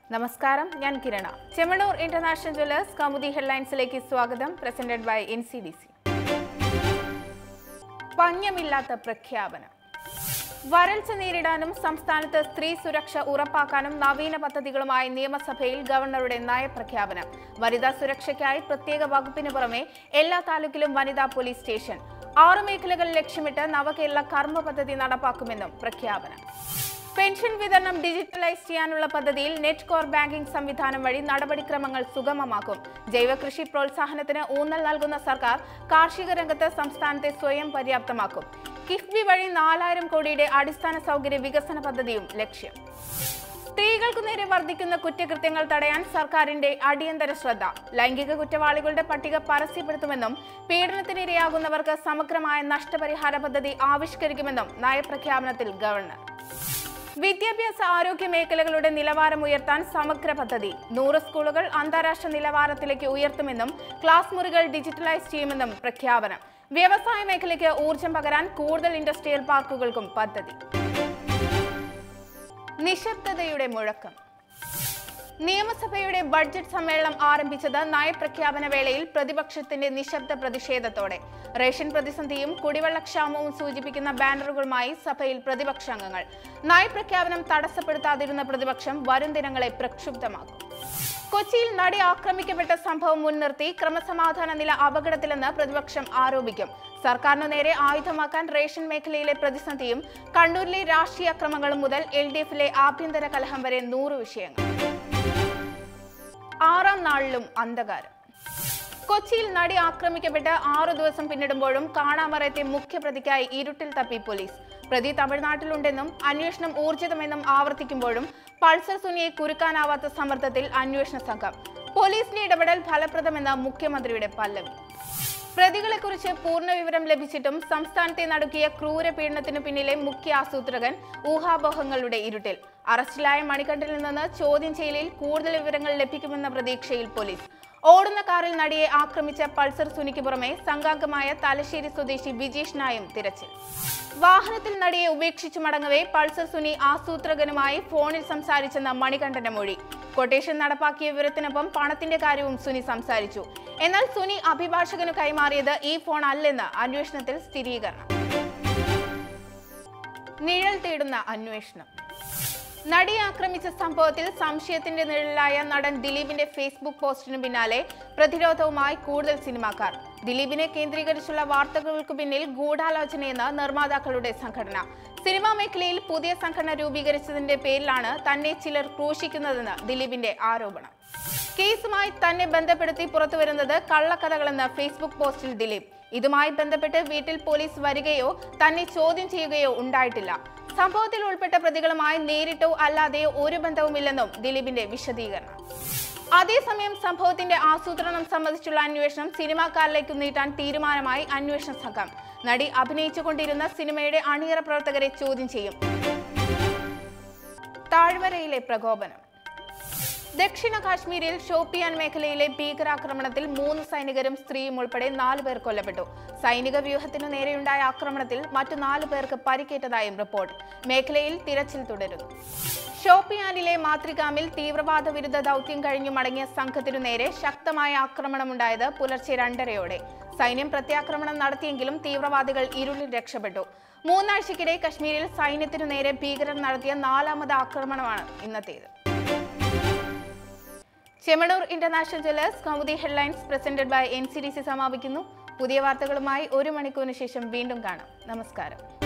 നമസ്കാരം ഞാൻ കിരണ ചെമ്മണൂർ ഇന്റർനാഷണൽ ജ്വല്ലേഴ്സ് കൗമുദി ഹെഡ്ലൈൻസിലേക്ക് സ്വാഗതം presented by N C D C പഞ്ഞമില്ലാത്ത പ്രഖ്യാപനം വരൾച്ച നേരിടാനും സംസ്ഥാനത്ത് സ്ത്രീ സുരക്ഷ ഉറപ്പാക്കാനും നവീന പദ്ധതികളുമായി നിയമസഭയിൽ ഗവർണറുടെ നയപ്രഖ്യാപനം വനിതാ സുരക്ഷയ്ക്കായി പ്രത്യേക വകുപ്പിന് പുറമെ എല്ലാ താലൂക്കിലും വനിതാ പോലീസ് സ്റ്റേഷൻ ആറ് മേഖലകൾ ലക്ഷ്യമിട്ട് നവകേരള കർമ്മ പദ്ധതി നടപ്പാക്കുമെന്നും പ്രഖ്യാപനം പെൻഷൻ വിതരണം ഡിജിറ്റലൈസ് ചെയ്യാനുള്ള പദ്ധതിയിൽ നെറ്റ് കോർ ബാങ്കിംഗ് സംവിധാനം വഴി നടപടിക്രമങ്ങൾ സുഗമമാക്കും ജൈവകൃഷി പ്രോത്സാഹനത്തിന് ഊന്നൽ നൽകുന്ന സർക്കാർ കാർഷിക രംഗത്ത് സംസ്ഥാനത്തെ സ്വയം പര്യാപ്തമാക്കും കിഫ്ബി വഴി നാലായിരം കോടിയുടെ അടിസ്ഥാന സൗകര്യ വികസന പദ്ധതിയും ലക്ഷ്യം സ്ത്രീകൾക്കു നേരെ വർദ്ധിക്കുന്ന കുറ്റകൃത്യങ്ങൾ തടയാൻ സർക്കാരിന്റെ അടിയന്തര ശ്രദ്ധ ലൈംഗിക കുറ്റവാളികളുടെ പട്ടിക പരസ്യപ്പെടുത്തുമെന്നും പീഡനത്തിനിരയാകുന്നവർക്ക് സമഗ്രമായ നഷ്ടപരിഹാര പദ്ധതി ആവിഷ്കരിക്കുമെന്നും നയപ്രഖ്യാപനത്തിൽ ഗവർണർ വിദ്യാഭ്യാസ ആരോഗ്യ മേഖലകളുടെ നിലവാരം ഉയർത്താൻ സമഗ്ര പദ്ധതി നൂറ് സ്കൂളുകൾ അന്താരാഷ്ട്ര നിലവാരത്തിലേക്ക് ഉയർത്തുമെന്നും ക്ലാസ് മുറികൾ ഡിജിറ്റലൈസ് ചെയ്യുമെന്നും പ്രഖ്യാപനം വ്യവസായ മേഖലയ്ക്ക് ഊർജം പകരാൻ കൂടുതൽ ഇൻഡസ്ട്രിയൽ പാർക്കുകൾക്കും പദ്ധതി നിശബ്ദതയുടെ മുഴക്കം നിയമസഭയുടെ ബഡ്ജറ്റ് സമ്മേളനം ആരംഭിച്ചത് നയപ്രഖ്യാപന വേളയിൽ പ്രതിപക്ഷത്തിന്റെ നിശബ്ദ പ്രതിഷേധത്തോടെ റേഷൻ പ്രതിസന്ധിയും കുടിവെള്ളക്ഷാമവും സൂചിപ്പിക്കുന്ന ബാനറുകളുമായി സഭയിൽ പ്രതിപക്ഷാംഗങ്ങൾ നയപ്രഖ്യാപനം തടസ്സപ്പെടുത്താതിരുന്ന പ്രതിപക്ഷം വരും ദിനങ്ങളെ പ്രക്ഷുബ്ധമാക്കും കൊച്ചിയിൽ നടി ആക്രമിക്കപ്പെട്ട സംഭവം മുൻനിർത്തി ക്രമസമാധാന നില അപകടത്തിലെന്ന് പ്രതിപക്ഷം ആരോപിക്കും സർക്കാരിനു നേരെ ആയുധമാക്കാൻ റേഷൻ മേഖലയിലെ പ്രതിസന്ധിയും കണ്ണൂരിലെ രാഷ്ട്രീയ അക്രമങ്ങളും മുതൽ എൽ ഡി എഫിലെ ആഭ്യന്തര കലഹം വരെ നൂറ് വിഷയങ്ങൾ ആറാം നാളിലും അന്ധകാരം കൊച്ചിയിൽ നടി ആക്രമിക്കപ്പെട്ട് ആറു ദിവസം പിന്നിടുമ്പോഴും കാണാമറയത്തെ മുഖ്യപ്രതിക്കായി ഇരുട്ടിൽ തപ്പി പോലീസ് പ്രതി തമിഴ്നാട്ടിലുണ്ടെന്നും അന്വേഷണം ഊർജിതമെന്നും ആവർത്തിക്കുമ്പോഴും പൾസർ സുനിയെ കുരുക്കാനാവാത്ത സമ്മർദ്ദത്തിൽ അന്വേഷണ സംഘം പോലീസിന്റെ ഇടപെടൽ ഫലപ്രദമെന്ന മുഖ്യമന്ത്രിയുടെ പല്ലവി പ്രതികളെക്കുറിച്ച് പൂർണ്ണ വിവരം ലഭിച്ചിട്ടും സംസ്ഥാനത്തെ നടുക്കിയ ക്രൂര പീഡനത്തിനു പിന്നിലെ മുഖ്യ ആസൂത്രകൻ ഊഹാപോഹങ്ങളുടെ ഇരുട്ടിൽ അറസ്റ്റിലായ മണികണ്ഠനിൽ നിന്ന് ചോദ്യം ചെയ്യലിൽ കൂടുതൽ വിവരങ്ങൾ ലഭിക്കുമെന്ന പ്രതീക്ഷയിൽ പോലീസ് ഓടുന്ന കാറിൽ നടിയെ ആക്രമിച്ച പൾസർ സുനിക്ക് പുറമെ സംഘാംഗമായ തലശ്ശേരി സ്വദേശി വിജീഷ് നായും തിരച്ചിൽ വാഹനത്തിൽ നടിയെ ഉപേക്ഷിച്ചു മടങ്ങവേ പൾസർ സുനി ആസൂത്രകനുമായി ഫോണിൽ സംസാരിച്ചെന്ന മണികണ്ഠന്റെ മൊഴി കൊട്ടേഷൻ നടപ്പാക്കിയ വിവരത്തിനൊപ്പം പണത്തിന്റെ കാര്യവും സുനി സംസാരിച്ചു എന്നാൽ സുനി അഭിഭാഷകന് കൈമാറിയത് ഈ ഫോൺ അല്ലെന്ന് അന്വേഷണത്തിൽ സ്ഥിരീകരണം നിഴൽ തേടുന്ന അന്വേഷണം നടിയെ ആക്രമിച്ച സംഭവത്തിൽ സംശയത്തിന്റെ നിഴലിലായ നടൻ ദിലീപിന്റെ ഫേസ്ബുക്ക് പോസ്റ്റിനു പിന്നാലെ പ്രതിരോധവുമായി കൂടുതൽ സിനിമാക്കാർ ദിലീപിനെ കേന്ദ്രീകരിച്ചുള്ള വാർത്തകൾക്ക് പിന്നിൽ ഗൂഢാലോചനയെന്ന് നിർമ്മാതാക്കളുടെ സംഘടന സിനിമാ മേഖലയിൽ പുതിയ സംഘടന രൂപീകരിച്ചതിന്റെ പേരിലാണ് തന്നെ ചിലർ ക്രൂശിക്കുന്നതെന്ന് ദിലീപിന്റെ ആരോപണം കേസുമായി തന്നെ ബന്ധപ്പെടുത്തി പുറത്തുവരുന്നത് കള്ളക്കഥകളെന്ന് ഫേസ്ബുക്ക് പോസ്റ്റിൽ ദിലീപ് ഇതുമായി ബന്ധപ്പെട്ട് വീട്ടിൽ പോലീസ് വരികയോ തന്നെ ചോദ്യം ചെയ്യുകയോ ഉണ്ടായിട്ടില്ല സംഭവത്തിൽ ഉൾപ്പെട്ട പ്രതികളുമായി നേരിട്ടോ അല്ലാതെയോ ഒരു ബന്ധവുമില്ലെന്നും ദിലീപിന്റെ വിശദീകരണം അതേസമയം സംഭവത്തിന്റെ ആസൂത്രണം സംബന്ധിച്ചുള്ള അന്വേഷണം സിനിമാക്കാരിലേക്ക് നീട്ടാൻ തീരുമാനമായി അന്വേഷണ സംഘം നടി അഭിനയിച്ചുകൊണ്ടിരുന്ന സിനിമയുടെ അണിയറ പ്രവർത്തകരെ ചോദ്യം ചെയ്യും താഴ്വരയിലെ പ്രകോപനം ദക്ഷിണ കാശ്മീരിൽ ഷോപ്പിയാൻ മേഖലയിലെ ഭീകരാക്രമണത്തിൽ മൂന്ന് സൈനികരും സ്ത്രീയും ഉൾപ്പെടെ നാല് പേർ കൊല്ലപ്പെട്ടു സൈനിക വ്യൂഹത്തിനു നേരെയുണ്ടായ ആക്രമണത്തിൽ മറ്റു നാല് പേർക്ക് പരിക്കേറ്റതായും റിപ്പോർട്ട് മേഖലയിൽ തിരച്ചിൽ തുടരുന്നു ഷോപ്പിയാനിലെ മാതൃകാമിൽ തീവ്രവാദ വിരുദ്ധ ദൗത്യം കഴിഞ്ഞു മടങ്ങിയ സംഘത്തിനു നേരെ ശക്തമായ ആക്രമണമുണ്ടായത് പുലർച്ചെ രണ്ടരയോടെ സൈന്യം പ്രത്യാക്രമണം നടത്തിയെങ്കിലും തീവ്രവാദികൾ ഇരുളിൽ രക്ഷപ്പെട്ടു മൂന്നാഴ്ചക്കിടെ കശ്മീരിൽ സൈന്യത്തിനു നേരെ ഭീകരർ നടത്തിയ നാലാമത് ആക്രമണമാണ് ഇന്നത്തേത് Chemmanur international jewellers Kaumudi headlines presented by N C D C സമാപിക്കുന്നു പുതിയ വാർത്തകളുമായി ഒരു മണിക്കൂറിന് ശേഷം വീണ്ടും കാണാം നമസ്കാരം